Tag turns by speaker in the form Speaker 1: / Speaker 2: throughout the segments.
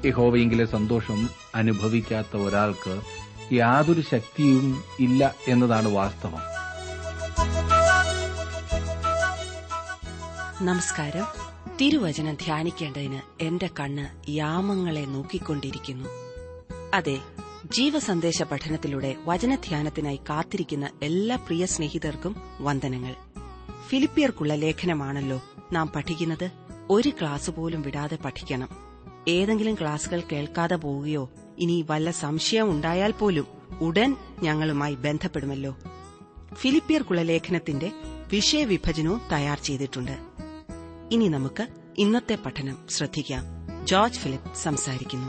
Speaker 1: യഹോവയെങ്കിലെ സന്തോഷം അനുഭവിക്കാത്ത ഒരാൾക്ക് യാതൊരു ശക്തിയും ഇല്ല എന്നതാണ് വാസ്തവം
Speaker 2: നമസ്കാരം തിരുവചനം ധ്യാനിക്കേണ്ടതിന് എന്റെ കണ്ണ് യാമങ്ങളെ നോക്കിക്കൊണ്ടിരിക്കുന്നു അതെ ജീവസന്ദേശ പഠനത്തിലൂടെ വചനധ്യാനത്തിനായി കാത്തിരിക്കുന്ന എല്ലാ പ്രിയ സ്നേഹിതർക്കും വന്ദനങ്ങൾ ഫിലിപ്പിയർക്കുള്ള ലേഖനമാണല്ലോ നാം പഠിക്കുന്നത് ഒരു ക്ലാസ് പോലും വിടാതെ പഠിക്കണം ഏതെങ്കിലും ക്ലാസുകൾ കേൾക്കാതെ പോവുകയോ ഇനി വല്ല സംശയം ഉണ്ടായാൽ പോലും ഉടൻ ഞങ്ങളുമായി ബന്ധപ്പെടുമല്ലോ ഫിലിപ്പിയർക്കുള്ള ലേഖനത്തിന്റെ വിഷയവിഭജനവും തയ്യാർ ചെയ്തിട്ടുണ്ട് ഇനി നമുക്ക് ഇന്നത്തെ പഠനം ശ്രദ്ധിക്കാം ജോർജ് ഫിലിപ്പ് സംസാരിക്കുന്നു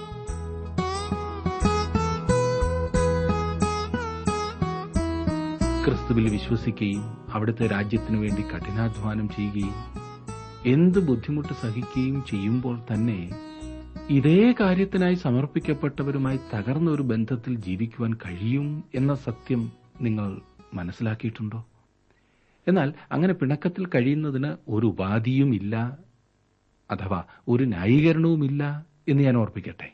Speaker 1: ക്രിസ്തുവിൽ വിശ്വസിക്കുകയും അവിടുത്തെ രാജ്യത്തിനു വേണ്ടി കഠിനാധ്വാനം ചെയ്യുകയും എന്ത് ബുദ്ധിമുട്ട് സഹിക്കുകയും ചെയ്യുമ്പോൾ തന്നെ ഇതേ കാര്യത്തിനായി സമർപ്പിക്കപ്പെട്ടവരുമായി തകർന്ന ഒരു ബന്ധത്തിൽ ജീവിക്കുവാൻ കഴിയും എന്ന സത്യം നിങ്ങൾ മനസ്സിലാക്കിയിട്ടുണ്ടോ എന്നാൽ അങ്ങനെ പിണക്കത്തിൽ കഴിയുന്നതിന് ഒരു ഉപാധിയുമില്ല അഥവാ ഒരു ന്യായീകരണവുമില്ല എന്ന് ഞാൻ ഓർപ്പിക്കട്ടെ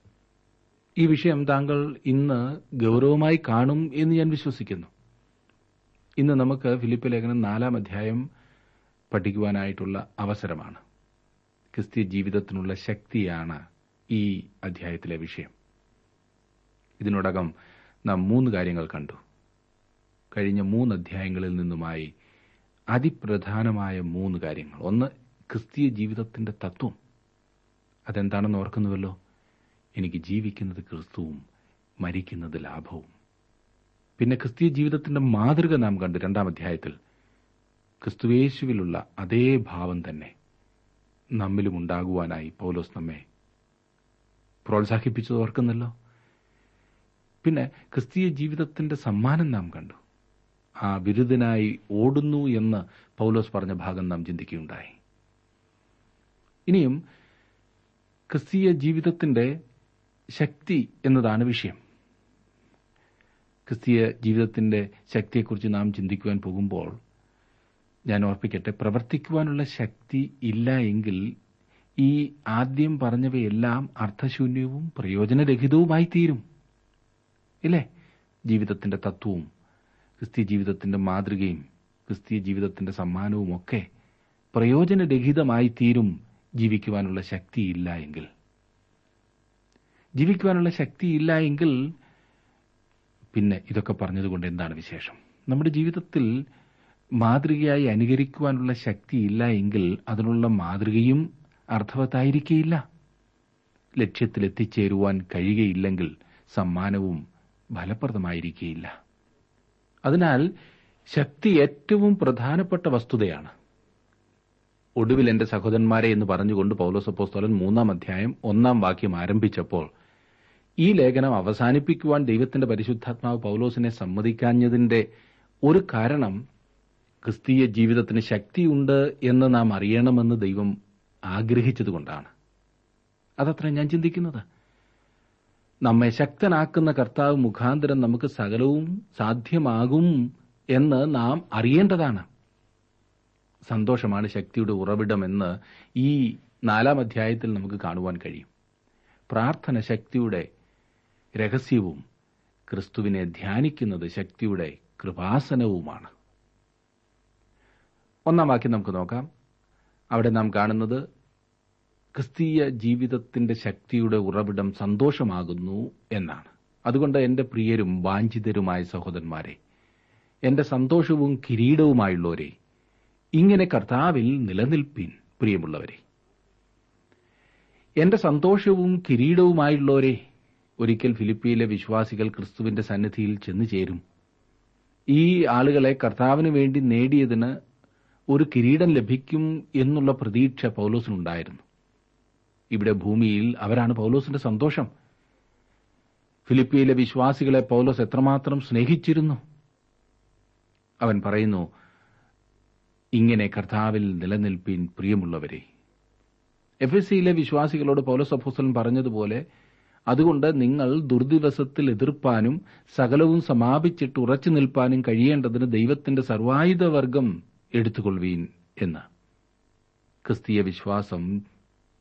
Speaker 1: ഈ വിഷയം താങ്കൾ ഇന്ന് ഗൗരവമായി കാണും എന്ന് ഞാൻ വിശ്വസിക്കുന്നു ഇന്ന് നമുക്ക് ഫിലിപ്പ് ലേഖനം നാലാം അധ്യായം പഠിക്കുവാനായിട്ടുള്ള അവസരമാണ് ക്രിസ്ത്യ ജീവിതത്തിനുള്ള ശക്തിയാണ് ഈ അധ്യായത്തിലെ വിഷയം ഇതിനോടകം നാം മൂന്ന് കാര്യങ്ങൾ കണ്ടു കഴിഞ്ഞ മൂന്ന് അധ്യായങ്ങളിൽ നിന്നുമായി അതിപ്രധാനമായ മൂന്ന് കാര്യങ്ങൾ ഒന്ന് ക്രിസ്തീയ ജീവിതത്തിന്റെ തത്വം അതെന്താണെന്ന് ഓർക്കുന്നുവല്ലോ എനിക്ക് ജീവിക്കുന്നത് ക്രിസ്തുവും മരിക്കുന്നത് ലാഭവും പിന്നെ ക്രിസ്തീയ ജീവിതത്തിന്റെ മാതൃക നാം കണ്ടു രണ്ടാം അധ്യായത്തിൽ ക്രിസ്തുവേശുവിലുള്ള അതേ ഭാവം തന്നെ നമ്മിലും ഉണ്ടാകുവാനായി പൗലോസ് നമ്മെ പ്രോത്സാഹിപ്പിച്ചത് ഓർക്കുന്നല്ലോ പിന്നെ ക്രിസ്തീയ ജീവിതത്തിന്റെ സമ്മാനം നാം കണ്ടു ആ ബിരുദനായി ഓടുന്നു എന്ന് പൗലോസ് പറഞ്ഞ ഭാഗം നാം ചിന്തിക്കുകയുണ്ടായി ഇനിയും ക്രിസ്തീയ ജീവിതത്തിന്റെ ശക്തി എന്നതാണ് വിഷയം ക്രിസ്തീയ ജീവിതത്തിന്റെ ശക്തിയെക്കുറിച്ച് നാം ചിന്തിക്കുവാൻ പോകുമ്പോൾ ഞാൻ ഓർപ്പിക്കട്ടെ പ്രവർത്തിക്കുവാനുള്ള ശക്തി ഇല്ല എങ്കിൽ ഈ ആദ്യം പറഞ്ഞവയെല്ലാം അർത്ഥശൂന്യവും പ്രയോജനരഹിതവുമായി തീരും ഇല്ലേ ജീവിതത്തിന്റെ തത്വവും ക്രിസ്തീയ ജീവിതത്തിന്റെ മാതൃകയും ക്രിസ്തീയ ജീവിതത്തിന്റെ സമ്മാനവും ഒക്കെ പ്രയോജനരഹിതമായി തീരും ജീവിക്കുവാനുള്ള ശക്തിയില്ല എങ്കിൽ ജീവിക്കുവാനുള്ള ശക്തിയില്ല എങ്കിൽ പിന്നെ ഇതൊക്കെ പറഞ്ഞതുകൊണ്ട് എന്താണ് വിശേഷം നമ്മുടെ ജീവിതത്തിൽ മാതൃകയായി അനുകരിക്കുവാനുള്ള ശക്തിയില്ല എങ്കിൽ അതിനുള്ള മാതൃകയും അർത്ഥവത്തായിരിക്കയില്ല ലക്ഷ്യത്തിൽ എത്തിച്ചേരുവാൻ കഴിയുകയില്ലെങ്കിൽ സമ്മാനവും ഫലപ്രദമായിരിക്കുകയില്ല അതിനാൽ ശക്തി ഏറ്റവും പ്രധാനപ്പെട്ട വസ്തുതയാണ് ഒടുവിൽ എന്റെ സഹോദരന്മാരെ എന്ന് പറഞ്ഞുകൊണ്ട് പൗലോസപ്പോസ്തോലൻ മൂന്നാം അധ്യായം ഒന്നാം വാക്യം ആരംഭിച്ചപ്പോൾ ഈ ലേഖനം അവസാനിപ്പിക്കുവാൻ ദൈവത്തിന്റെ പരിശുദ്ധാത്മാവ് പൗലോസിനെ സമ്മതിക്കാഞ്ഞതിന്റെ ഒരു കാരണം ക്രിസ്തീയ ജീവിതത്തിന് ശക്തിയുണ്ട് എന്ന് നാം അറിയണമെന്ന് ദൈവം ആഗ്രഹിച്ചതുകൊണ്ടാണ് അതത്ര ഞാൻ ചിന്തിക്കുന്നത് നമ്മെ ശക്തനാക്കുന്ന കർത്താവ് മുഖാന്തരം നമുക്ക് സകലവും സാധ്യമാകും എന്ന് നാം അറിയേണ്ടതാണ് സന്തോഷമാണ് ശക്തിയുടെ ഉറവിടമെന്ന് ഈ നാലാം അധ്യായത്തിൽ നമുക്ക് കാണുവാൻ കഴിയും പ്രാർത്ഥന ശക്തിയുടെ രഹസ്യവും ക്രിസ്തുവിനെ ധ്യാനിക്കുന്നത് ശക്തിയുടെ കൃപാസനവുമാണ് ഒന്നാം വാക്യം നമുക്ക് നോക്കാം അവിടെ നാം കാണുന്നത് ക്രിസ്തീയ ജീവിതത്തിന്റെ ശക്തിയുടെ ഉറവിടം സന്തോഷമാകുന്നു എന്നാണ് അതുകൊണ്ട് എന്റെ പ്രിയരും വാഞ്ചിതരുമായ സഹോദരന്മാരെ എന്റെ സന്തോഷവും കിരീടവുമായുള്ളവരെ ഇങ്ങനെ കർത്താവിൽ നിലനിൽപ്പിൻ പ്രിയമുള്ളവരെ എന്റെ സന്തോഷവും കിരീടവുമായുള്ളവരെ ഒരിക്കൽ ഫിലിപ്പിയിലെ വിശ്വാസികൾ ക്രിസ്തുവിന്റെ സന്നിധിയിൽ ചെന്നു ചേരും ഈ ആളുകളെ കർത്താവിന് വേണ്ടി നേടിയതിന് ഒരു കിരീടം ലഭിക്കും എന്നുള്ള പ്രതീക്ഷ പൗലോസിനുണ്ടായിരുന്നു ഇവിടെ ഭൂമിയിൽ അവരാണ് പൗലോസിന്റെ സന്തോഷം ഫിലിപ്പിയിലെ വിശ്വാസികളെ പൗലോസ് എത്രമാത്രം സ്നേഹിച്ചിരുന്നു അവൻ പറയുന്നു ഇങ്ങനെ കർത്താവിൽ നിലനിൽപ്പിൻ പ്രിയമുള്ളവരെ എഫ് എസ് സിയിലെ വിശ്വാസികളോട് പൗലോസ് അപ്പോസ്തലൻ പറഞ്ഞതുപോലെ അതുകൊണ്ട് നിങ്ങൾ ദുർദിവസത്തിൽ എതിർപ്പാനും സകലവും സമാപിച്ചിട്ട് ഉറച്ചു നിൽപ്പാനും കഴിയേണ്ടതിന് ദൈവത്തിന്റെ സർവായുധവർഗം എടുത്തുകൊള്ളുവീൻ എന്ന് ക്രിസ്തീയ വിശ്വാസം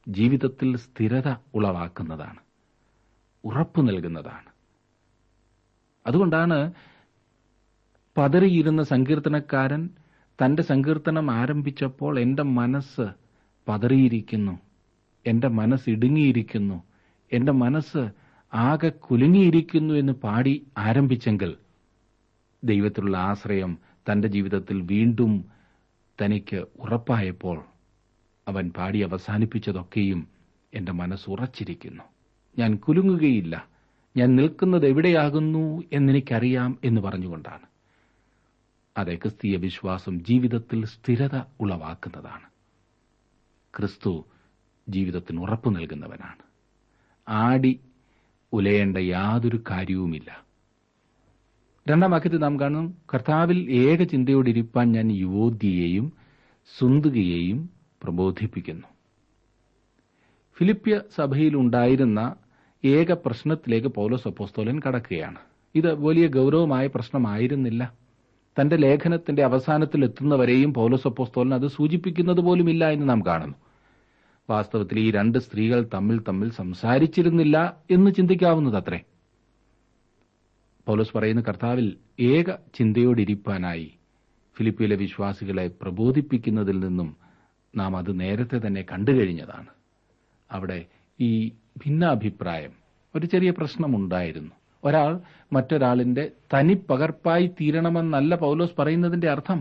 Speaker 1: ജീവിതത്തിൽ സ്ഥിരത ഉളവാക്കുന്നതാണ് ഉറപ്പ് നൽകുന്നതാണ് അതുകൊണ്ടാണ് പതറിയിരുന്ന സങ്കീർത്തനക്കാരൻ തന്റെ സങ്കീർത്തനം ആരംഭിച്ചപ്പോൾ എന്റെ മനസ്സ് പതറിയിരിക്കുന്നു എന്റെ മനസ്സ് ഇടുങ്ങിയിരിക്കുന്നു എന്റെ മനസ്സ് ആകെ കുലുങ്ങിയിരിക്കുന്നു എന്ന് പാടി ആരംഭിച്ചെങ്കിൽ ദൈവത്തിലുള്ള ആശ്രയം തന്റെ ജീവിതത്തിൽ വീണ്ടും തനിക്ക് ഉറപ്പായപ്പോൾ അവൻ പാടി അവസാനിപ്പിച്ചതൊക്കെയും എന്റെ മനസ്സ് ഉറച്ചിരിക്കുന്നു ഞാൻ കുലുങ്ങുകയില്ല ഞാൻ നിൽക്കുന്നത് എവിടെയാകുന്നു എന്നെനിക്കറിയാം എന്ന് പറഞ്ഞുകൊണ്ടാണ് അതെ ക്രിസ്തീയ വിശ്വാസം ജീവിതത്തിൽ സ്ഥിരത ഉളവാക്കുന്നതാണ് ക്രിസ്തു ജീവിതത്തിന് ഉറപ്പു നൽകുന്നവനാണ് ആടി ഉലയേണ്ട യാതൊരു കാര്യവുമില്ല രണ്ടാം വാക്യത്തിൽ നാം കാണും കർത്താവിൽ ഏക ചിന്തയോടിരിപ്പാൻ ഞാൻ യുവോദ്യയെയും സുന്ദുകയെയും പ്രബോധിപ്പിക്കുന്നു ഫിലിപ്പ്യ സഭയിലുണ്ടായിരുന്ന ഏക പ്രശ്നത്തിലേക്ക് പൗലോസ് അപ്പോസ്തോലൻ കടക്കുകയാണ് ഇത് വലിയ ഗൗരവമായ പ്രശ്നമായിരുന്നില്ല തന്റെ ലേഖനത്തിന്റെ അവസാനത്തിൽ എത്തുന്നവരെയും പൗലോസ് അപ്പോസ്തോലൻ അത് സൂചിപ്പിക്കുന്നത് പോലുമില്ല എന്ന് നാം കാണുന്നു വാസ്തവത്തിൽ ഈ രണ്ട് സ്ത്രീകൾ തമ്മിൽ തമ്മിൽ സംസാരിച്ചിരുന്നില്ല എന്ന് ചിന്തിക്കാവുന്നതത്രേ പൗലോസ് പറയുന്ന കർത്താവിൽ ഏക ചിന്തയോടിരിപ്പാനായി ഫിലിപ്പിയിലെ വിശ്വാസികളെ പ്രബോധിപ്പിക്കുന്നതിൽ നിന്നും നാം അത് നേരത്തെ തന്നെ കണ്ടുകഴിഞ്ഞതാണ് അവിടെ ഈ ഭിന്നാഭിപ്രായം ഒരു ചെറിയ പ്രശ്നമുണ്ടായിരുന്നു ഒരാൾ മറ്റൊരാളിന്റെ തനിപ്പകർപ്പായി തീരണമെന്നല്ല പൗലോസ് പറയുന്നതിന്റെ അർത്ഥം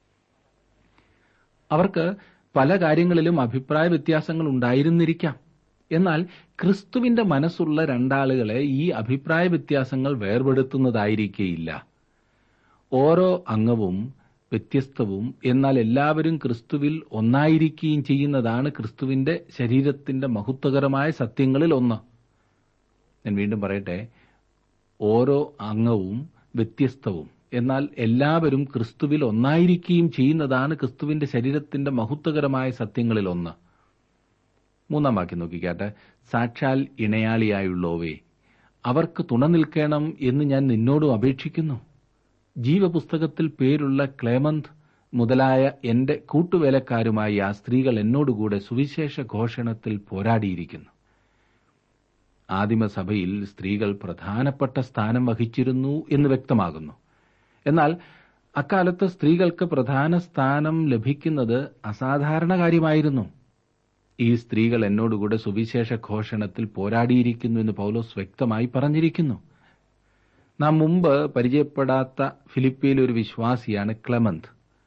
Speaker 1: അവർക്ക് പല കാര്യങ്ങളിലും അഭിപ്രായ വ്യത്യാസങ്ങൾ ഉണ്ടായിരുന്നിരിക്കാം എന്നാൽ ക്രിസ്തുവിന്റെ മനസ്സുള്ള രണ്ടാളുകളെ ഈ അഭിപ്രായ വ്യത്യാസങ്ങൾ വേർപെടുത്തുന്നതായിരിക്കേയില്ല ഓരോ അംഗവും വ്യത്യസ്തവും എന്നാൽ എല്ലാവരും ക്രിസ്തുവിൽ ഒന്നായിരിക്കുകയും ചെയ്യുന്നതാണ് ക്രിസ്തുവിന്റെ ശരീരത്തിന്റെ മഹത്വകരമായ സത്യങ്ങളിൽ ഒന്ന് ഞാൻ വീണ്ടും പറയട്ടെ ഓരോ അംഗവും വ്യത്യസ്തവും എന്നാൽ എല്ലാവരും ക്രിസ്തുവിൽ ഒന്നായിരിക്കുകയും ചെയ്യുന്നതാണ് ക്രിസ്തുവിന്റെ ശരീരത്തിന്റെ മഹത്വകരമായ സത്യങ്ങളിൽ ഒന്ന് മൂന്നാം വാക്യം നോക്കിക്കാട്ടെ സാക്ഷാൽ ഇണയാളിയായുള്ളോവേ അവർക്ക് തുണ നിൽക്കണം എന്ന് ഞാൻ നിന്നോടും അപേക്ഷിക്കുന്നു ജീവപുസ്തകത്തിൽ പേരുള്ള ക്ലേമന്ത് മുതലായ എന്റെ കൂട്ടുവേലക്കാരുമായി ആ സ്ത്രീകൾ എന്നോടുകൂടെ സുവിശേഷ ഘോഷണത്തിൽ പോരാടിയിരിക്കുന്നു ആദിമസഭയിൽ സ്ത്രീകൾ പ്രധാനപ്പെട്ട സ്ഥാനം വഹിച്ചിരുന്നു എന്ന് വ്യക്തമാകുന്നു എന്നാൽ അക്കാലത്ത് സ്ത്രീകൾക്ക് പ്രധാന സ്ഥാനം ലഭിക്കുന്നത് അസാധാരണ കാര്യമായിരുന്നു ഈ സ്ത്രീകൾ എന്നോടുകൂടെ സുവിശേഷ ഘോഷണത്തിൽ പോരാടിയിരിക്കുന്നു എന്ന് പൗലോസ് വ്യക്തമായി പറഞ്ഞിരിക്കുന്നു നാം മുമ്പ് പരിചയപ്പെടാത്ത ഫിലിപ്പിയിലെ ഒരു വിശ്വാസിയാണ് ക്ലെമന്ത്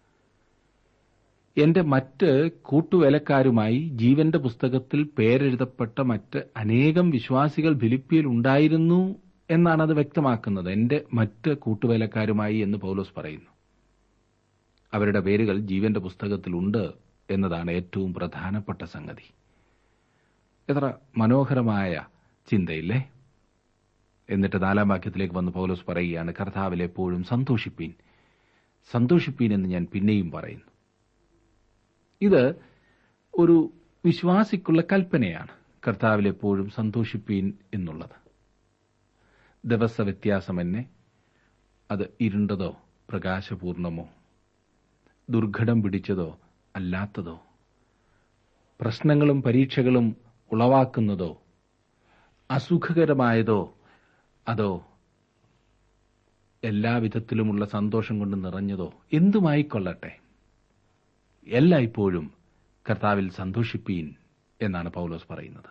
Speaker 1: എന്റെ മറ്റ് കൂട്ടുവേലക്കാരുമായി ജീവന്റെ പുസ്തകത്തിൽ പേരെഴുതപ്പെട്ട മറ്റ് അനേകം വിശ്വാസികൾ ഫിലിപ്പിയിൽ ഉണ്ടായിരുന്നു എന്നാണ് അത് വ്യക്തമാക്കുന്നത് എന്റെ മറ്റ് കൂട്ടുവേലക്കാരുമായി എന്ന് പൗലോസ് പറയുന്നു അവരുടെ പേരുകൾ ജീവന്റെ പുസ്തകത്തിലുണ്ട് എന്നതാണ് ഏറ്റവും പ്രധാനപ്പെട്ട സംഗതി എത്ര മനോഹരമായ ചിന്തയില്ലേ എന്നിട്ട് നാലാം വാക്യത്തിലേക്ക് വന്ന് പൗലോസ് പറയുകയാണ് കർത്താവിൽ എപ്പോഴും സന്തോഷിപ്പീൻ സന്തോഷിപ്പീൻ എന്ന് ഞാൻ പിന്നെയും പറയുന്നു ഇത് ഒരു വിശ്വാസിക്കുള്ള കൽപ്പനയാണ് കർത്താവിൽ എപ്പോഴും സന്തോഷിപ്പീൻ എന്നുള്ളത് ദിവസ വ്യത്യാസം എന്നെ അത് ഇരുണ്ടതോ പ്രകാശപൂർണമോ ദുർഘടം പിടിച്ചതോ അല്ലാത്തതോ പ്രശ്നങ്ങളും പരീക്ഷകളും ഉളവാക്കുന്നതോ അസുഖകരമായതോ അതോ എല്ലാവിധത്തിലുമുള്ള സന്തോഷം കൊണ്ട് നിറഞ്ഞതോ എന്തുമായിക്കൊള്ളട്ടെ എല്ലായ്പ്പോഴും കർത്താവിൽ സന്തോഷിപ്പീൻ എന്നാണ് പൗലോസ് പറയുന്നത്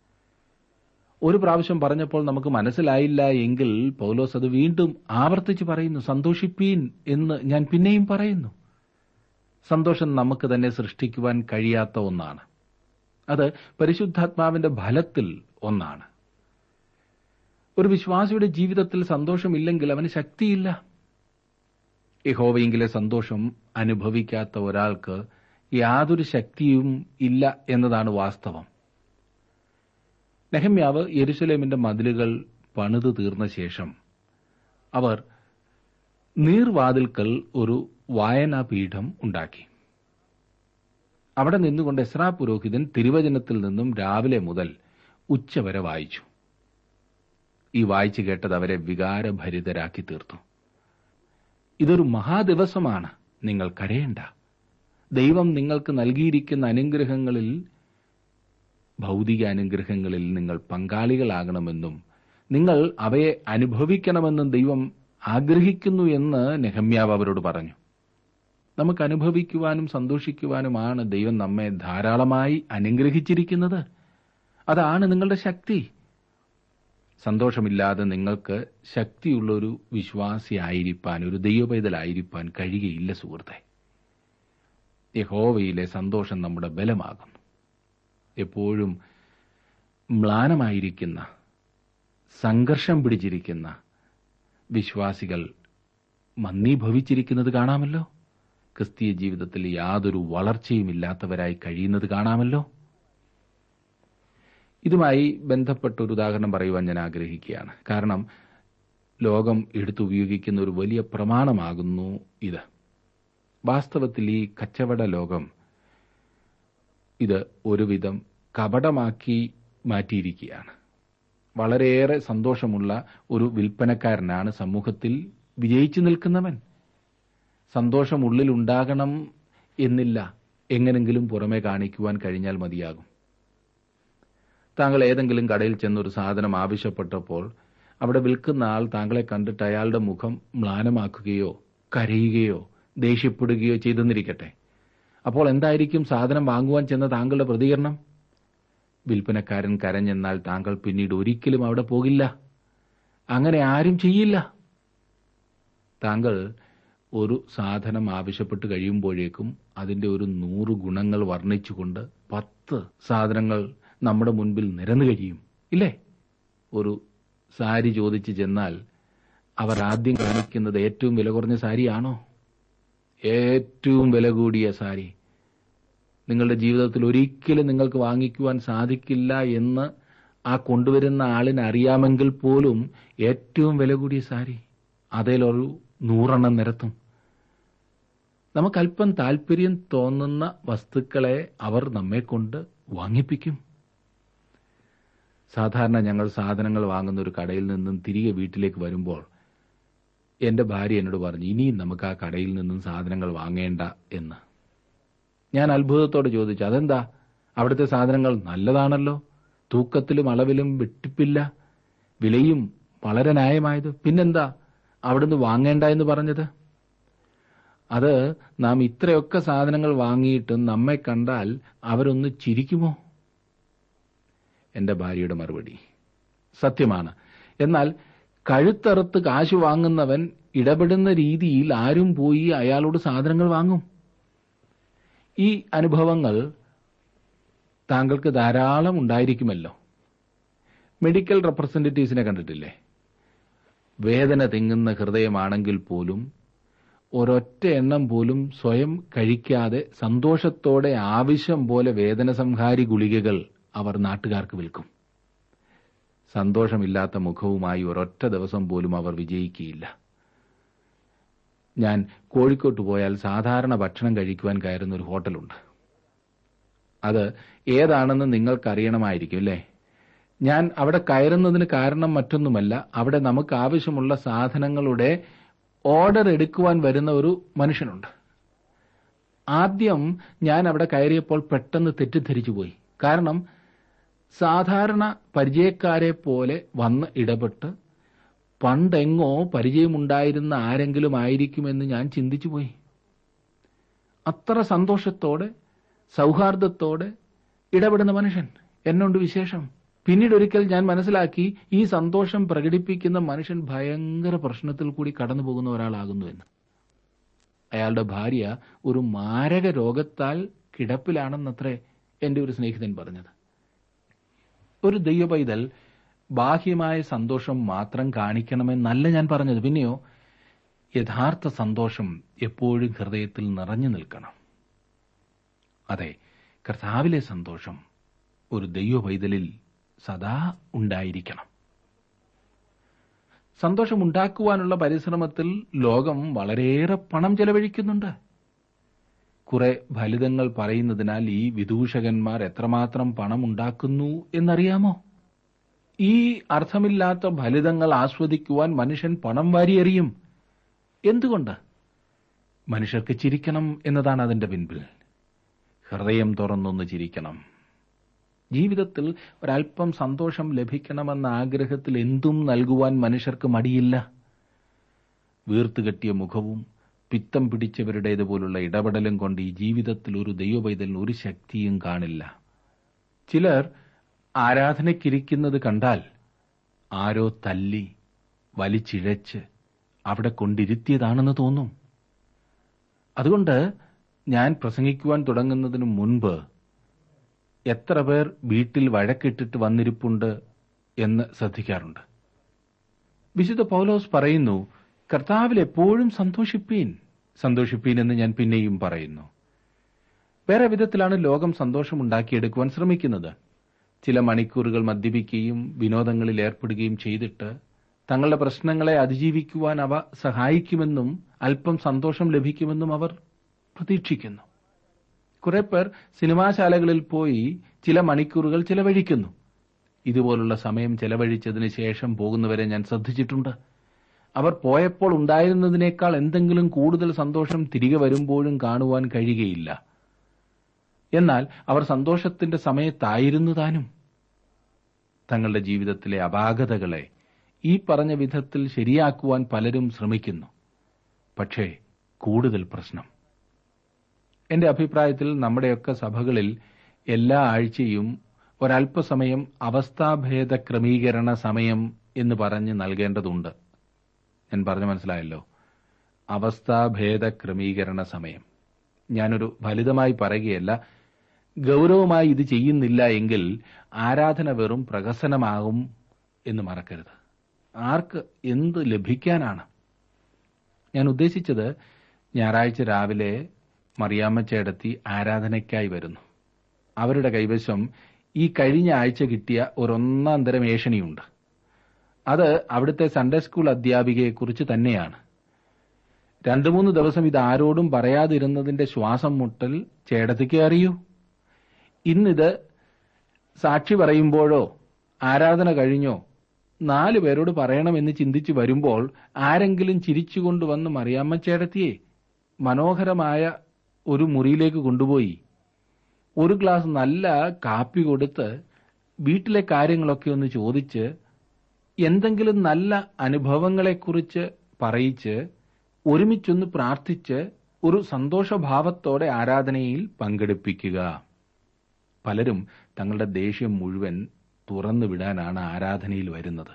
Speaker 1: ഒരു പ്രാവശ്യം പറഞ്ഞപ്പോൾ നമുക്ക് മനസ്സിലായില്ല എങ്കിൽ പൗലോസ് അത് വീണ്ടും ആവർത്തിച്ച് പറയുന്നു സന്തോഷിപ്പീൻ എന്ന് ഞാൻ പിന്നെയും പറയുന്നു സന്തോഷം നമുക്ക് തന്നെ സൃഷ്ടിക്കുവാൻ കഴിയാത്ത ഒന്നാണ് അത് പരിശുദ്ധാത്മാവിന്റെ ഫലത്തിൽ ഒന്നാണ് ഒരു വിശ്വാസിയുടെ ജീവിതത്തിൽ സന്തോഷമില്ലെങ്കിൽ അവന് ശക്തിയില്ല യഹോവയെങ്കിലെ സന്തോഷം അനുഭവിക്കാത്ത ഒരാൾക്ക് യാതൊരു ശക്തിയും ഇല്ല എന്നതാണ് വാസ്തവം നെഹമ്യാവ് യെരുസലേമിന്റെ മതിലുകൾ പണിതു തീർന്ന ശേഷം അവർ നീർവാതിൽക്കൽ ഒരു വായനാപീഠം ഉണ്ടാക്കി അവിടെ നിന്നുകൊണ്ട് എസ്രാ പുരോഹിതൻ തിരുവചനത്തിൽ നിന്നും രാവിലെ മുതൽ ഉച്ചവരെ വായിച്ചു ഈ വായിച്ചു കേട്ടത് അവരെ വികാരഭരിതരാക്കി തീർത്തു ഇതൊരു മഹാദിവസമാണ് നിങ്ങൾ കരയേണ്ട ദൈവം നിങ്ങൾക്ക് നൽകിയിരിക്കുന്ന അനുഗ്രഹങ്ങളിൽ ഭൗതിക അനുഗ്രഹങ്ങളിൽ നിങ്ങൾ പങ്കാളികളാകണമെന്നും നിങ്ങൾ അവയെ അനുഭവിക്കണമെന്നും ദൈവം ആഗ്രഹിക്കുന്നു എന്ന് നെഹമ്യാവ് അവരോട് പറഞ്ഞു നമുക്ക് അനുഭവിക്കുവാനും സന്തോഷിക്കുവാനുമാണ് ദൈവം നമ്മെ ധാരാളമായി അനുഗ്രഹിച്ചിരിക്കുന്നത് അതാണ് നിങ്ങളുടെ ശക്തി സന്തോഷമില്ലാതെ നിങ്ങൾക്ക് ശക്തിയുള്ള ഒരു വിശ്വാസിയായിരിക്കാൻ ഒരു ദൈവപൈതലായിരിക്കാൻ കഴിയുകയില്ല സുഹൃത്തെ യഹോവയിലെ സന്തോഷം നമ്മുടെ ബലമാകുന്നു എപ്പോഴും മ്ലാനമായിരിക്കുന്ന സംഘർഷം പിടിച്ചിരിക്കുന്ന വിശ്വാസികൾ മന്ദീഭവിച്ചിരിക്കുന്നത് കാണാമല്ലോ ക്രിസ്തീയ ജീവിതത്തിൽ യാതൊരു വളർച്ചയുമില്ലാത്തവരായി കഴിയുന്നത് കാണാമല്ലോ ഇതുമായി ബന്ധപ്പെട്ട ഒരു ഉദാഹരണം പറയുവാൻ ഞാൻ ആഗ്രഹിക്കുകയാണ് കാരണം ലോകം എടുത്തുപയോഗിക്കുന്ന ഒരു വലിയ പ്രമാണമാകുന്നു ഇത് വാസ്തവത്തിൽ ഈ കച്ചവട ലോകം ഇത് ഒരുവിധം കപടമാക്കി മാറ്റിയിരിക്കുകയാണ് വളരെയേറെ സന്തോഷമുള്ള ഒരു വിൽപ്പനക്കാരനാണ് സമൂഹത്തിൽ വിജയിച്ചു നിൽക്കുന്നവൻ സന്തോഷം ഉള്ളിലുണ്ടാകണം എന്നില്ല എങ്ങനെങ്കിലും പുറമെ കാണിക്കുവാൻ കഴിഞ്ഞാൽ മതിയാകും താങ്കൾ ഏതെങ്കിലും കടയിൽ ചെന്നൊരു സാധനം ആവശ്യപ്പെട്ടപ്പോൾ അവിടെ വിൽക്കുന്ന ആൾ താങ്കളെ കണ്ടിട്ട് അയാളുടെ മുഖം മ്ലാനമാക്കുകയോ കരയുകയോ ദേഷ്യപ്പെടുകയോ ചെയ്തെന്നിരിക്കട്ടെ അപ്പോൾ എന്തായിരിക്കും സാധനം വാങ്ങുവാൻ ചെന്ന താങ്കളുടെ പ്രതികരണം വിൽപ്പനക്കാരൻ കരഞ്ഞെന്നാൽ താങ്കൾ പിന്നീട് ഒരിക്കലും അവിടെ പോകില്ല അങ്ങനെ ആരും ചെയ്യില്ല താങ്കൾ ഒരു സാധനം ആവശ്യപ്പെട്ട് കഴിയുമ്പോഴേക്കും അതിന്റെ ഒരു നൂറ് ഗുണങ്ങൾ വർണ്ണിച്ചുകൊണ്ട് പത്ത് സാധനങ്ങൾ നമ്മുടെ മുൻപിൽ നിരന്നു കഴിയും ഇല്ലേ ഒരു സാരി ചോദിച്ചു ചെന്നാൽ അവർ ആദ്യം കാണിക്കുന്നത് ഏറ്റവും വില കുറഞ്ഞ സാരിയാണോ ഏറ്റവും വില കൂടിയ സാരി നിങ്ങളുടെ ജീവിതത്തിൽ ഒരിക്കലും നിങ്ങൾക്ക് വാങ്ങിക്കുവാൻ സാധിക്കില്ല എന്ന് ആ കൊണ്ടുവരുന്ന ആളിന് അറിയാമെങ്കിൽ പോലും ഏറ്റവും വില കൂടിയ സാരി അതിലൊരു നൂറെണ്ണം നിരത്തും നമുക്കല്പം താല്പര്യം തോന്നുന്ന വസ്തുക്കളെ അവർ നമ്മെ കൊണ്ട് വാങ്ങിപ്പിക്കും സാധാരണ ഞങ്ങൾ സാധനങ്ങൾ വാങ്ങുന്ന ഒരു കടയിൽ നിന്നും തിരികെ വീട്ടിലേക്ക് വരുമ്പോൾ എന്റെ ഭാര്യ എന്നോട് പറഞ്ഞു ഇനിയും നമുക്ക് ആ കടയിൽ നിന്നും സാധനങ്ങൾ വാങ്ങേണ്ട എന്ന് ഞാൻ അത്ഭുതത്തോടെ ചോദിച്ചു അതെന്താ അവിടുത്തെ സാധനങ്ങൾ നല്ലതാണല്ലോ തൂക്കത്തിലും അളവിലും വെട്ടിപ്പില്ല വിലയും വളരെ ന്യായമായത് പിന്നെന്താ അവിടുന്ന് വാങ്ങേണ്ട എന്ന് പറഞ്ഞത് അത് നാം ഇത്രയൊക്കെ സാധനങ്ങൾ വാങ്ങിയിട്ടും നമ്മെ കണ്ടാൽ അവരൊന്ന് ചിരിക്കുമോ എന്റെ ഭാര്യയുടെ മറുപടി സത്യമാണ് എന്നാൽ കഴുത്തറുത്ത് കാശ് വാങ്ങുന്നവൻ ഇടപെടുന്ന രീതിയിൽ ആരും പോയി അയാളോട് സാധനങ്ങൾ വാങ്ങും ഈ അനുഭവങ്ങൾ താങ്കൾക്ക് ധാരാളം ഉണ്ടായിരിക്കുമല്ലോ മെഡിക്കൽ റെപ്രസെന്റേറ്റീവ്സിനെ കണ്ടിട്ടില്ലേ വേദന തിങ്ങുന്ന ഹൃദയമാണെങ്കിൽ പോലും ഒരൊറ്റ എണ്ണം പോലും സ്വയം കഴിക്കാതെ സന്തോഷത്തോടെ ആവശ്യം പോലെ വേദന സംഹാരി ഗുളികകൾ അവർ നാട്ടുകാർക്ക് വിൽക്കും സന്തോഷമില്ലാത്ത മുഖവുമായി ഒരൊറ്റ ദിവസം പോലും അവർ വിജയിക്കുകയില്ല ഞാൻ കോഴിക്കോട്ട് പോയാൽ സാധാരണ ഭക്ഷണം കഴിക്കുവാൻ കയറുന്ന ഒരു ഹോട്ടലുണ്ട് അത് ഏതാണെന്ന് നിങ്ങൾക്കറിയണമായിരിക്കും അല്ലേ ഞാൻ അവിടെ കയറുന്നതിന് കാരണം മറ്റൊന്നുമല്ല അവിടെ നമുക്ക് ആവശ്യമുള്ള സാധനങ്ങളുടെ ഓർഡർ എടുക്കുവാൻ വരുന്ന ഒരു മനുഷ്യനുണ്ട് ആദ്യം ഞാൻ അവിടെ കയറിയപ്പോൾ പെട്ടെന്ന് തെറ്റിദ്ധരിച്ചു പോയി കാരണം സാധാരണ പരിചയക്കാരെ പോലെ വന്ന് ഇടപെട്ട് പണ്ടെങ്ങോ പരിചയമുണ്ടായിരുന്ന ആരെങ്കിലും ആയിരിക്കുമെന്ന് ഞാൻ ചിന്തിച്ചുപോയി അത്ര സന്തോഷത്തോടെ സൗഹാർദ്ദത്തോടെ ഇടപെടുന്ന മനുഷ്യൻ എന്നോണ്ട് വിശേഷം പിന്നീട് ഒരിക്കൽ ഞാൻ മനസ്സിലാക്കി ഈ സന്തോഷം പ്രകടിപ്പിക്കുന്ന മനുഷ്യൻ ഭയങ്കര പ്രശ്നത്തിൽ കൂടി കടന്നു പോകുന്ന ഒരാളാകുന്നു എന്ന് അയാളുടെ ഭാര്യ ഒരു മാരക രോഗത്താൽ കിടപ്പിലാണെന്നത്രേ എന്റെ ഒരു സ്നേഹിതൻ പറഞ്ഞത് ഒരു ദൈവപൈതൽ ബാഹ്യമായ സന്തോഷം മാത്രം കാണിക്കണമെന്നല്ല ഞാൻ പറഞ്ഞത് പിന്നെയോ യഥാർത്ഥ സന്തോഷം എപ്പോഴും ഹൃദയത്തിൽ നിറഞ്ഞു നിൽക്കണം അതെ കർത്താവിലെ സന്തോഷം ഒരു ദൈവപൈതലിൽ സദാ ഉണ്ടായിരിക്കണം സന്തോഷമുണ്ടാക്കുവാനുള്ള പരിശ്രമത്തിൽ ലോകം വളരെയേറെ പണം ചെലവഴിക്കുന്നുണ്ട് കുറെ ഫലിതങ്ങൾ പറയുന്നതിനാൽ ഈ വിദൂഷകന്മാർ എത്രമാത്രം പണം ഉണ്ടാക്കുന്നു എന്നറിയാമോ ഈ അർത്ഥമില്ലാത്ത ഫലിതങ്ങൾ ആസ്വദിക്കുവാൻ മനുഷ്യൻ പണം വാരിയെറിയും എന്തുകൊണ്ട് മനുഷ്യർക്ക് ചിരിക്കണം എന്നതാണ് അതിന്റെ പിൻപിൽ ഹൃദയം തുറന്നൊന്ന് ചിരിക്കണം ജീവിതത്തിൽ ഒരല്പം സന്തോഷം ലഭിക്കണമെന്ന ആഗ്രഹത്തിൽ എന്തും നൽകുവാൻ മനുഷ്യർക്ക് മടിയില്ല വീർത്തുകെട്ടിയ മുഖവും പിത്തം പിടിച്ചവരുടേതുപോലുള്ള ഇടപെടലും കൊണ്ട് ഈ ജീവിതത്തിൽ ഒരു ദൈവപൈതലിന് ഒരു ശക്തിയും കാണില്ല ചിലർ ആരാധനയ്ക്കിരിക്കുന്നത് കണ്ടാൽ ആരോ തല്ലി വലിച്ചിഴച്ച് അവിടെ കൊണ്ടിരുത്തിയതാണെന്ന് തോന്നും അതുകൊണ്ട് ഞാൻ പ്രസംഗിക്കുവാൻ തുടങ്ങുന്നതിന് മുൻപ് എത്ര പേർ വീട്ടിൽ വഴക്കിട്ടിട്ട് വന്നിരിപ്പുണ്ട് എന്ന് ശ്രദ്ധിക്കാറുണ്ട് വിശുദ്ധ പൗലോസ് പറയുന്നു കർത്താവിൽ എപ്പോഴും സന്തോഷിപ്പീൻ സന്തോഷിപ്പീൻ എന്ന് ഞാൻ പിന്നെയും പറയുന്നു വേറെ വിധത്തിലാണ് ലോകം സന്തോഷമുണ്ടാക്കിയെടുക്കുവാൻ ശ്രമിക്കുന്നത് ചില മണിക്കൂറുകൾ മദ്യപിക്കുകയും വിനോദങ്ങളിൽ ഏർപ്പെടുകയും ചെയ്തിട്ട് തങ്ങളുടെ പ്രശ്നങ്ങളെ അതിജീവിക്കുവാൻ അവ സഹായിക്കുമെന്നും അല്പം സന്തോഷം ലഭിക്കുമെന്നും അവർ പ്രതീക്ഷിക്കുന്നു കുറെ പേർ സിനിമാശാലകളിൽ പോയി ചില മണിക്കൂറുകൾ ചെലവഴിക്കുന്നു ഇതുപോലുള്ള സമയം ചെലവഴിച്ചതിന് ശേഷം പോകുന്നവരെ ഞാൻ ശ്രദ്ധിച്ചിട്ടുണ്ട് അവർ പോയപ്പോൾ ഉണ്ടായിരുന്നതിനേക്കാൾ എന്തെങ്കിലും കൂടുതൽ സന്തോഷം തിരികെ വരുമ്പോഴും കാണുവാൻ കഴിയുകയില്ല എന്നാൽ അവർ സന്തോഷത്തിന്റെ സമയത്തായിരുന്നു താനും തങ്ങളുടെ ജീവിതത്തിലെ അപാകതകളെ ഈ പറഞ്ഞ വിധത്തിൽ ശരിയാക്കുവാൻ പലരും ശ്രമിക്കുന്നു പക്ഷേ കൂടുതൽ പ്രശ്നം എന്റെ അഭിപ്രായത്തിൽ നമ്മുടെയൊക്കെ സഭകളിൽ എല്ലാ ആഴ്ചയും ഒരല്പസമയം അവസ്ഥാഭേദ ക്രമീകരണ സമയം എന്ന് പറഞ്ഞ് നൽകേണ്ടതുണ്ട് ഞാൻ പറഞ്ഞു മനസ്സിലായല്ലോ അവസ്ഥാഭേദ ക്രമീകരണ സമയം ഞാനൊരു ഫലിതമായി പറയുകയല്ല ഗൗരവമായി ഇത് ചെയ്യുന്നില്ല എങ്കിൽ ആരാധന വെറും പ്രഹസനമാകും എന്ന് മറക്കരുത് ആർക്ക് എന്ത് ലഭിക്കാനാണ് ഞാൻ ഉദ്ദേശിച്ചത് ഞായറാഴ്ച രാവിലെ മറിയാമ്മ ചേടത്തി ആരാധനയ്ക്കായി വരുന്നു അവരുടെ കൈവശം ഈ കഴിഞ്ഞ ആഴ്ച കിട്ടിയ ഒരൊന്നാം തരം ഏഷണിയുണ്ട് അത് അവിടുത്തെ സൺഡേ സ്കൂൾ അധ്യാപികയെക്കുറിച്ച് തന്നെയാണ് രണ്ടു മൂന്ന് ദിവസം ഇത് ആരോടും പറയാതിരുന്നതിന്റെ ശ്വാസം മുട്ടൽ ചേടത്തിക്ക് അറിയൂ ഇന്നിത് സാക്ഷി പറയുമ്പോഴോ ആരാധന കഴിഞ്ഞോ നാലു പേരോട് പറയണമെന്ന് ചിന്തിച്ചു വരുമ്പോൾ ആരെങ്കിലും ചിരിച്ചുകൊണ്ട് വന്ന് മറിയാമ്മ ചേടത്തിയെ മനോഹരമായ ഒരു മുറിയിലേക്ക് കൊണ്ടുപോയി ഒരു ഗ്ലാസ് നല്ല കാപ്പി കൊടുത്ത് വീട്ടിലെ കാര്യങ്ങളൊക്കെ ഒന്ന് ചോദിച്ച് എന്തെങ്കിലും നല്ല അനുഭവങ്ങളെക്കുറിച്ച് പറയിച്ച് ഒരുമിച്ചൊന്ന് പ്രാർത്ഥിച്ച് ഒരു സന്തോഷഭാവത്തോടെ ആരാധനയിൽ പങ്കെടുപ്പിക്കുക പലരും തങ്ങളുടെ ദേഷ്യം മുഴുവൻ തുറന്നു വിടാനാണ് ആരാധനയിൽ വരുന്നത്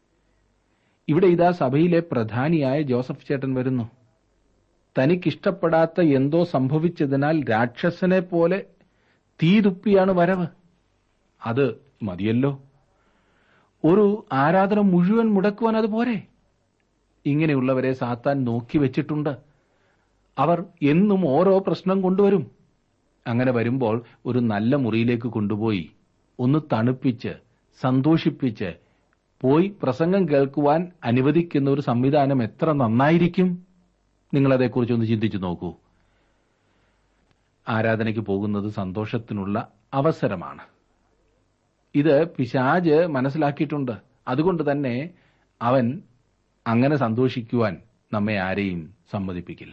Speaker 1: ഇവിടെ ഇതാ സഭയിലെ പ്രധാനിയായ ജോസഫ് ചേട്ടൻ വരുന്നു തനിക്കിഷ്ടപ്പെടാത്ത എന്തോ സംഭവിച്ചതിനാൽ രാക്ഷസനെ പോലെ തീതുപ്പിയാണ് വരവ് അത് മതിയല്ലോ ഒരു ആരാധന മുഴുവൻ മുടക്കുവാൻ അത് പോരെ ഇങ്ങനെയുള്ളവരെ സാത്താൻ നോക്കി വെച്ചിട്ടുണ്ട് അവർ എന്നും ഓരോ പ്രശ്നം കൊണ്ടുവരും അങ്ങനെ വരുമ്പോൾ ഒരു നല്ല മുറിയിലേക്ക് കൊണ്ടുപോയി ഒന്ന് തണുപ്പിച്ച് സന്തോഷിപ്പിച്ച് പോയി പ്രസംഗം കേൾക്കുവാൻ അനുവദിക്കുന്ന ഒരു സംവിധാനം എത്ര നന്നായിരിക്കും നിങ്ങളതേക്കുറിച്ച് ഒന്ന് ചിന്തിച്ചു നോക്കൂ ആരാധനയ്ക്ക് പോകുന്നത് സന്തോഷത്തിനുള്ള അവസരമാണ് ഇത് പിശാജ് മനസ്സിലാക്കിയിട്ടുണ്ട് അതുകൊണ്ട് തന്നെ അവൻ അങ്ങനെ സന്തോഷിക്കുവാൻ നമ്മെ ആരെയും സമ്മതിപ്പിക്കില്ല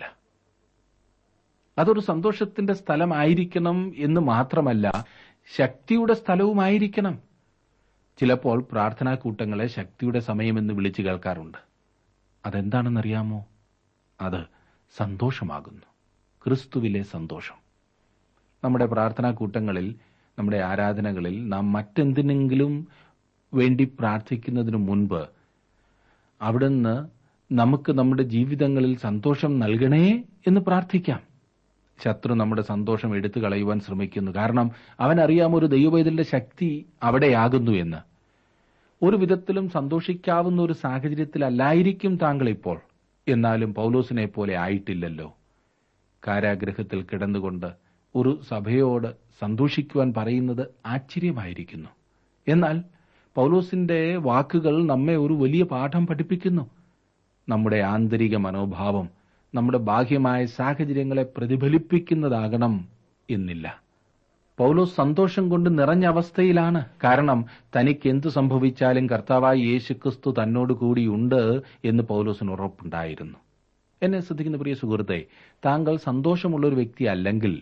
Speaker 1: അതൊരു സന്തോഷത്തിന്റെ സ്ഥലമായിരിക്കണം എന്ന് മാത്രമല്ല ശക്തിയുടെ സ്ഥലവുമായിരിക്കണം ചിലപ്പോൾ പ്രാർത്ഥനാ കൂട്ടങ്ങളെ ശക്തിയുടെ സമയമെന്ന് വിളിച്ചു കേൾക്കാറുണ്ട് അതെന്താണെന്നറിയാമോ അത് സന്തോഷമാകുന്നു ക്രിസ്തുവിലെ സന്തോഷം നമ്മുടെ പ്രാർത്ഥനാ കൂട്ടങ്ങളിൽ നമ്മുടെ ആരാധനകളിൽ നാം മറ്റെന്തിനെങ്കിലും വേണ്ടി പ്രാർത്ഥിക്കുന്നതിനു മുൻപ് അവിടുന്ന് നമുക്ക് നമ്മുടെ ജീവിതങ്ങളിൽ സന്തോഷം നൽകണേ എന്ന് പ്രാർത്ഥിക്കാം ശത്രു നമ്മുടെ സന്തോഷം എടുത്തു കളയുവാൻ ശ്രമിക്കുന്നു കാരണം അവൻ അറിയാം ഒരു ദൈവവൈതലിന്റെ ശക്തി അവിടെയാകുന്നു എന്ന് ഒരു വിധത്തിലും സന്തോഷിക്കാവുന്ന ഒരു സാഹചര്യത്തിലല്ലായിരിക്കും താങ്കൾ ഇപ്പോൾ എന്നാലും പൗലോസിനെ പോലെ ആയിട്ടില്ലല്ലോ കാരാഗ്രഹത്തിൽ കിടന്നുകൊണ്ട് ഒരു സഭയോട് സന്തോഷിക്കുവാൻ പറയുന്നത് ആശ്ചര്യമായിരിക്കുന്നു എന്നാൽ പൗലോസിന്റെ വാക്കുകൾ നമ്മെ ഒരു വലിയ പാഠം പഠിപ്പിക്കുന്നു നമ്മുടെ ആന്തരിക മനോഭാവം നമ്മുടെ ബാഹ്യമായ സാഹചര്യങ്ങളെ പ്രതിഫലിപ്പിക്കുന്നതാകണം എന്നില്ല പൗലോസ് സന്തോഷം കൊണ്ട് നിറഞ്ഞ അവസ്ഥയിലാണ് കാരണം തനിക്ക് എന്തു സംഭവിച്ചാലും കർത്താവായ യേശുക്രിസ്തു തന്നോട് കൂടിയുണ്ട് എന്ന് പൗലോസിന് ഉറപ്പുണ്ടായിരുന്നു എന്നെ ശ്രദ്ധിക്കുന്ന പ്രിയ സുഹൃത്തെ താങ്കൾ സന്തോഷമുള്ള ഒരു വ്യക്തി അല്ലെങ്കിൽ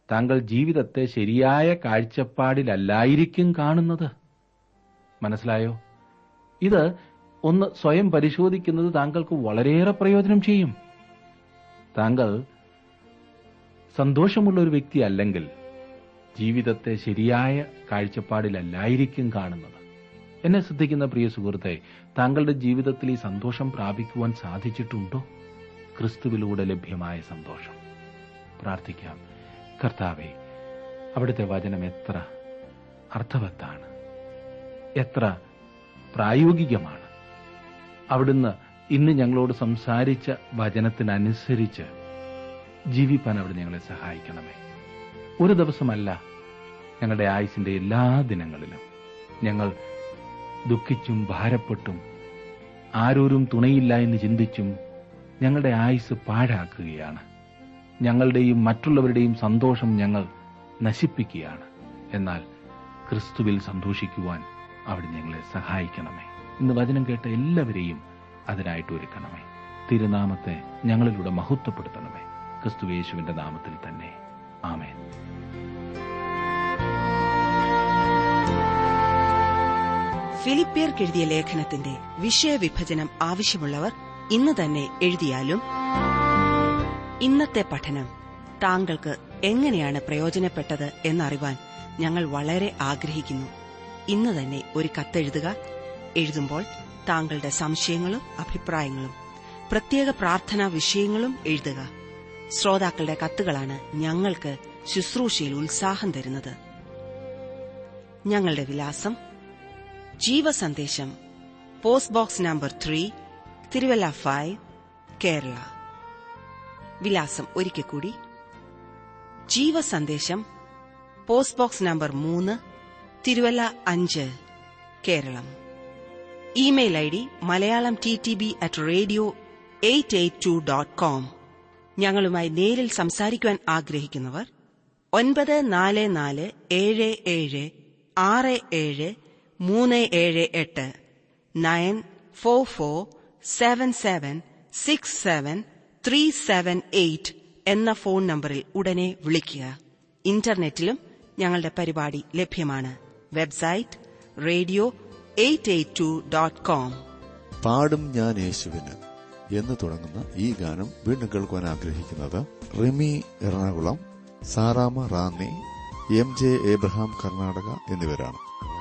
Speaker 1: താങ്കൾ ജീവിതത്തെ ശരിയായ കാഴ്ചപ്പാടിലല്ലായിരിക്കും കാണുന്നത് മനസ്സിലായോ ഇത് ഒന്ന് സ്വയം പരിശോധിക്കുന്നത് താങ്കൾക്ക് വളരെയേറെ പ്രയോജനം ചെയ്യും താങ്കൾ സന്തോഷമുള്ള ഒരു വ്യക്തി അല്ലെങ്കിൽ ജീവിതത്തെ ശരിയായ കാഴ്ചപ്പാടിലല്ലായിരിക്കും കാണുന്നത് എന്നെ ശ്രദ്ധിക്കുന്ന പ്രിയ സുഹൃത്തെ താങ്കളുടെ ജീവിതത്തിൽ ഈ സന്തോഷം പ്രാപിക്കുവാൻ സാധിച്ചിട്ടുണ്ടോ ക്രിസ്തുവിലൂടെ ലഭ്യമായ സന്തോഷം പ്രാർത്ഥിക്കാം കർത്താവെ അവിടുത്തെ വചനം എത്ര അർത്ഥവത്താണ് എത്ര പ്രായോഗികമാണ് അവിടുന്ന് ഇന്ന് ഞങ്ങളോട് സംസാരിച്ച വചനത്തിനനുസരിച്ച് ജീവിപ്പാൻ അവിടെ ഞങ്ങളെ സഹായിക്കണമേ ഒരു ദിവസമല്ല ഞങ്ങളുടെ ആയുസിന്റെ എല്ലാ ദിനങ്ങളിലും ഞങ്ങൾ ദുഃഖിച്ചും ഭാരപ്പെട്ടും ആരോരും തുണയില്ല എന്ന് ചിന്തിച്ചും ഞങ്ങളുടെ ആയുസ് പാഴാക്കുകയാണ് ഞങ്ങളുടെയും മറ്റുള്ളവരുടെയും സന്തോഷം ഞങ്ങൾ നശിപ്പിക്കുകയാണ് എന്നാൽ ക്രിസ്തുവിൽ സന്തോഷിക്കുവാൻ അവിടെ ഞങ്ങളെ സഹായിക്കണമേ ഇന്ന് വചനം കേട്ട എല്ലാവരെയും അതിനായിട്ട് ഒരുക്കണമേ തിരുനാമത്തെ ഞങ്ങളിലൂടെ മഹത്വപ്പെടുത്തണമേ ക്രിസ്തുവേശുവിന്റെ നാമത്തിൽ തന്നെ ആമേൻ
Speaker 2: ഫിലിപ്പിയർക്കെഴുതിയ ലേഖനത്തിന്റെ വിഷയവിഭജനം ആവശ്യമുള്ളവർ ഇന്ന് തന്നെ എഴുതിയാലും ഇന്നത്തെ പഠനം താങ്കൾക്ക് എങ്ങനെയാണ് പ്രയോജനപ്പെട്ടത് എന്നറിവാൻ ഞങ്ങൾ വളരെ ആഗ്രഹിക്കുന്നു ഇന്ന് തന്നെ ഒരു കത്തെഴുതുക എഴുതുമ്പോൾ താങ്കളുടെ സംശയങ്ങളും അഭിപ്രായങ്ങളും പ്രത്യേക പ്രാർത്ഥനാ വിഷയങ്ങളും എഴുതുക ശ്രോതാക്കളുടെ കത്തുകളാണ് ഞങ്ങൾക്ക് ശുശ്രൂഷയിൽ ഉത്സാഹം തരുന്നത് ഞങ്ങളുടെ വിലാസം ജീവസന്ദേശം post box number three Thiruvalla five Kerala വിലാസം ഒരിക്കൽ കൂടി ജീവസന്ദേശം പോസ്റ്റ് ബോക്സ് നമ്പർ മൂന്ന് തിരുവല്ല അഞ്ച് Keralam email I D Malayalam T T B at radio eight eight two dot com ഞങ്ങളുമായി നേരിൽ സംസാരിക്കുവാൻ ആഗ്രഹിക്കുന്നവർ ഒൻപത് നാല് നാല് ഏഴ് ഏഴ് ആറ് ഏഴ് മൂന്ന് ഏഴ് എട്ട് nine four four seven seven six seven three seven eight എന്ന ഫോൺ നമ്പറിൽ ഉടനെ വിളിക്കുക ഇന്റർനെറ്റിലും ഞങ്ങളുടെ പരിപാടി ലഭ്യമാണ് website radio eight eight two dot com
Speaker 3: പാടും ഞാൻ യേശുവിന് എന്ന് തുടങ്ങുന്ന ഈ ഗാനം വീണ്ടും കേൾക്കുവാൻ ആഗ്രഹിക്കുന്നത് Rimi Ernakulam Sarama Ranni M J Abraham Karnataka എന്നിവരാണ്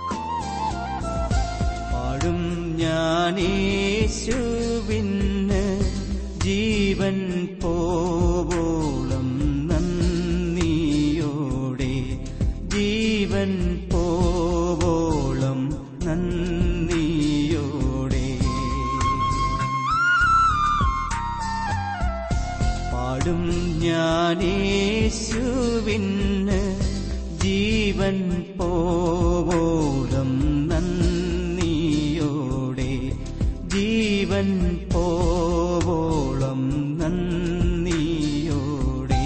Speaker 4: പാടും ഞാനേശുവിന് ജീവൻ പോവോളം നന്ദിയോടെ ജീവൻ പോവോളം നന്ദിയോടെ പാടും ഞാനേശുവിന് ജീവൻ പോവോളം നന്ദിയോടെ ജീവൻ പോവോളം നന്ദിയോടെ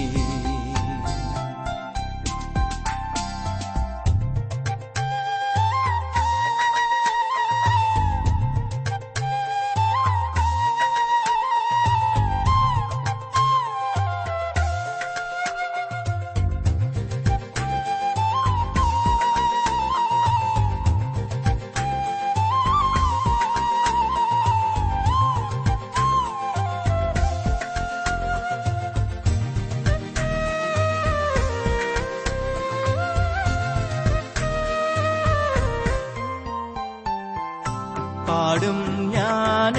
Speaker 4: പാടും ഞാൻ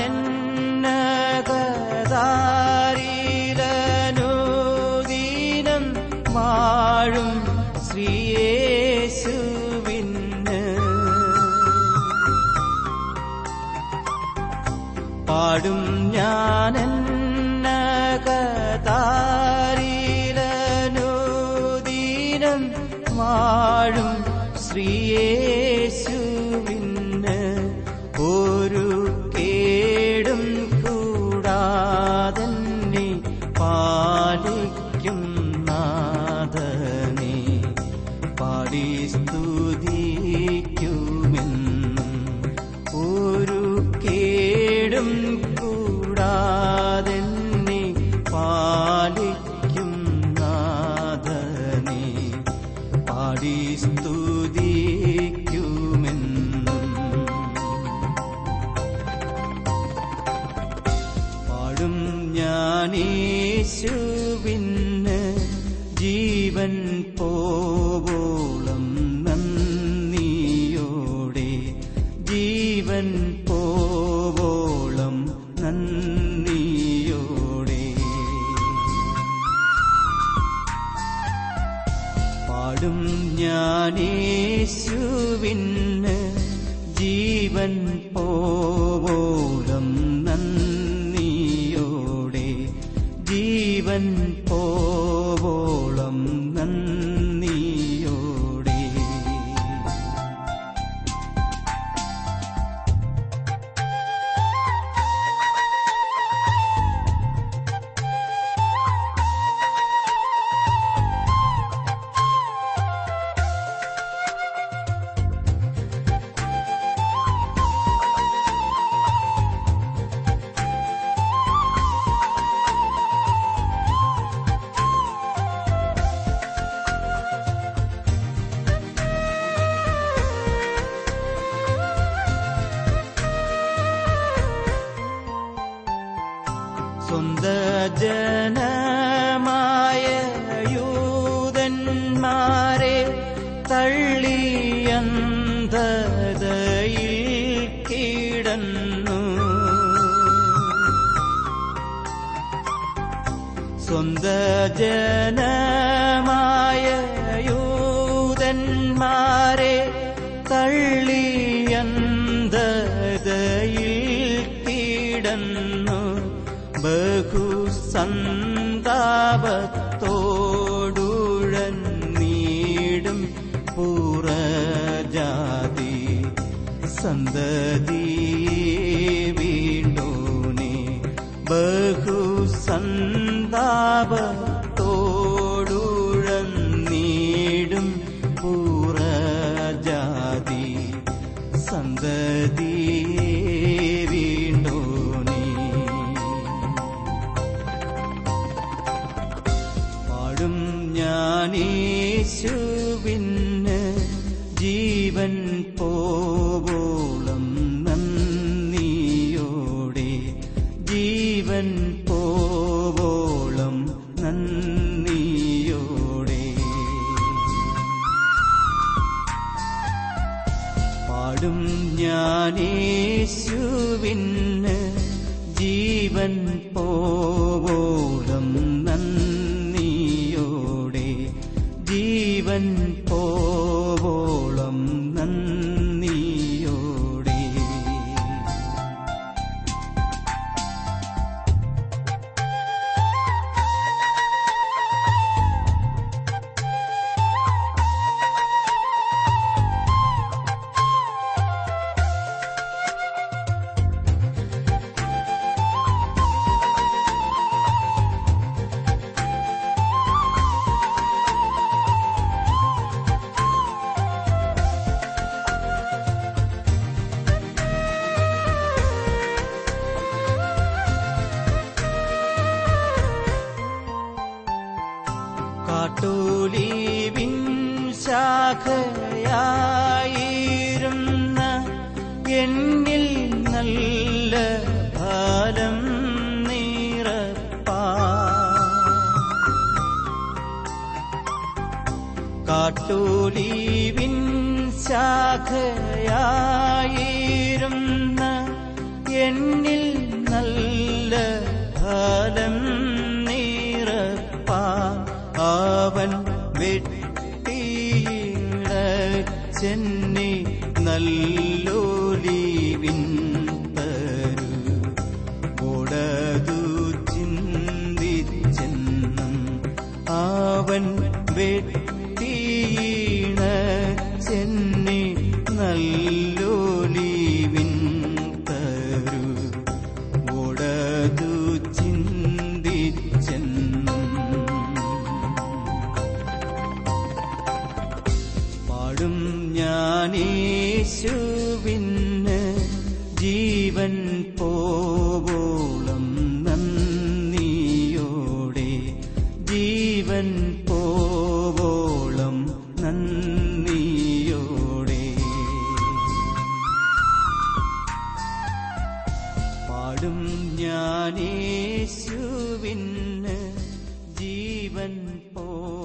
Speaker 4: എന്നകതാരിലനുദീനം വാഴും ശ്രീയേശുവിന് പാടും ഞാൻ എന്നകതാരിലനുദീനം വാഴും ശ്രീയേശുവിന് ഒരു കേടും കൂടാതന്നെ പാലിക്കും നാഥനെ പാടി സ്തുതിക്കുമെന്നും ഒരു കേടും കൂടാതെന്നെ പാലിക്കും നാഥനെ പാടി സ്തുതിക്കുമെന്നും പാടും ഞാനീശുവിന് ജീവൻ പോവോളം നന്ദിയോടെ ജീവൻ പോവോളം നന്ദിയോടെ പാടും ഞാനേശുവിന് ജീവൻ പോവോളം നന്ദിയോടെ ജീവൻ പോവോളം നന്ദിയോടെ സ്വന്ത ജനമായ യൂതന്മാരെ തള്ളിയന്തതയിൽ കിടന്നു സ്വന്ത ജനമായ യൂതന്മാരെ തള്ളിയന്തതയിൽ കിടന്നു ബഹുസന്താപത്തോടുഴന്നീടും പുറജാതി സന്തതിയെ വീണ്ടോനെ ബഹുസന്താപത്തോടുഴന്നീടും പുറജാതി സന്തതിയെ വീണ്ടോനെ പാടും ഞാനീശുവിന് ജീവൻ പോവോളം നന്ദിയോടെ ജീവൻ പോവോളം നന്ദിയോടെ പാടും ഞാനേശുവിന് ജീവൻ പോവോളം നന്ദിയോടെ ജീവൻ പോവോളം നന്ദിയോടെ കാട്ടൂലീവിൻ ശാഖയായിരുന്ന എന്നിൽ നല്ല ഫലം നീറപ്പാ കാട്ടൂലീവിൻ ശാഖയായിരുന്ന എന്നിൽ നല്ല ഫലം നീറപ്പാ അവൻ വെട്ടിയിട ചെന്നി നല്ലോലീവിൻ തരു ഒടതു ചിന്തിച്ചെന്നും അവൻ വെട്ടിയിണ ചെന്നി നല്ലോലീവിൻ തരു ഒടതു ചിന്തിച്ചെന്നും പാടും ഞാനീശുവിന് ജീവൻ പോവോളം നന്ദിയോടെ ജീവൻ പോവോളം നന്ദി നന്ദിയോടെ പാടും ഞാനേശുവിന് ജീവൻ പോ